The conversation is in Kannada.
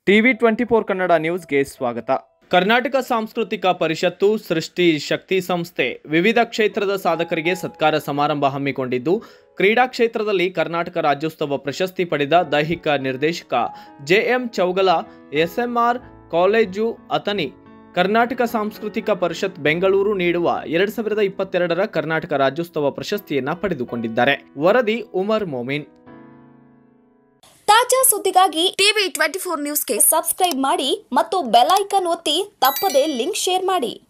ಟಿವಿ ಟ್ವೆಂಟಿ ಫೋರ್ ಕನ್ನಡ ನ್ಯೂಸ್ಗೆ ಸ್ವಾಗತ ಕರ್ನಾಟಕ ಸಾಂಸ್ಕೃತಿಕ ಪರಿಷತ್ತು ಸೃಷ್ಟಿ ಶಕ್ತಿ ಸಂಸ್ಥೆ ವಿವಿಧ ಕ್ಷೇತ್ರದ ಸಾಧಕರಿಗೆ ಸತ್ಕಾರ ಸಮಾರಂಭ ಹಮ್ಮಿಕೊಂಡಿದ್ದು ಕ್ರೀಡಾ ಕ್ಷೇತ್ರದಲ್ಲಿ ಕರ್ನಾಟಕ ರಾಜ್ಯೋತ್ಸವ ಪ್ರಶಸ್ತಿ ಪಡೆದ ದೈಹಿಕ ನಿರ್ದೇಶಕ JM Chougala SMR college Athani Karnataka ಸಾಂಸ್ಕೃತಿಕ ಪರಿಷತ್ ಬೆಂಗಳೂರು ನೀಡುವ ಎರಡ್ ಸಾವಿರದ ಇಪ್ಪತ್ತೆರಡರ ಕರ್ನಾಟಕ ರಾಜ್ಯೋತ್ಸವ ಪ್ರಶಸ್ತಿಯನ್ನ ಪಡೆದುಕೊಂಡಿದ್ದಾರೆ ವರದಿ ಉಮರ್ ಮೊಮಿನ್ ತಾಜಾ ಸುದ್ದಿಗಾಗಿ ಟಿವಿ ಟ್ವೆಂಟಿ ಫೋರ್ ನ್ಯೂಸ್ಗೆ ಸಬ್ಸ್ಕ್ರೈಬ್ ಮಾಡಿ ಮತ್ತು ಬೆಲ್ ಐಕಾನ್ ಒತ್ತಿ ತಪ್ಪದೇ ಲಿಂಕ್ ಶೇರ್ ಮಾಡಿ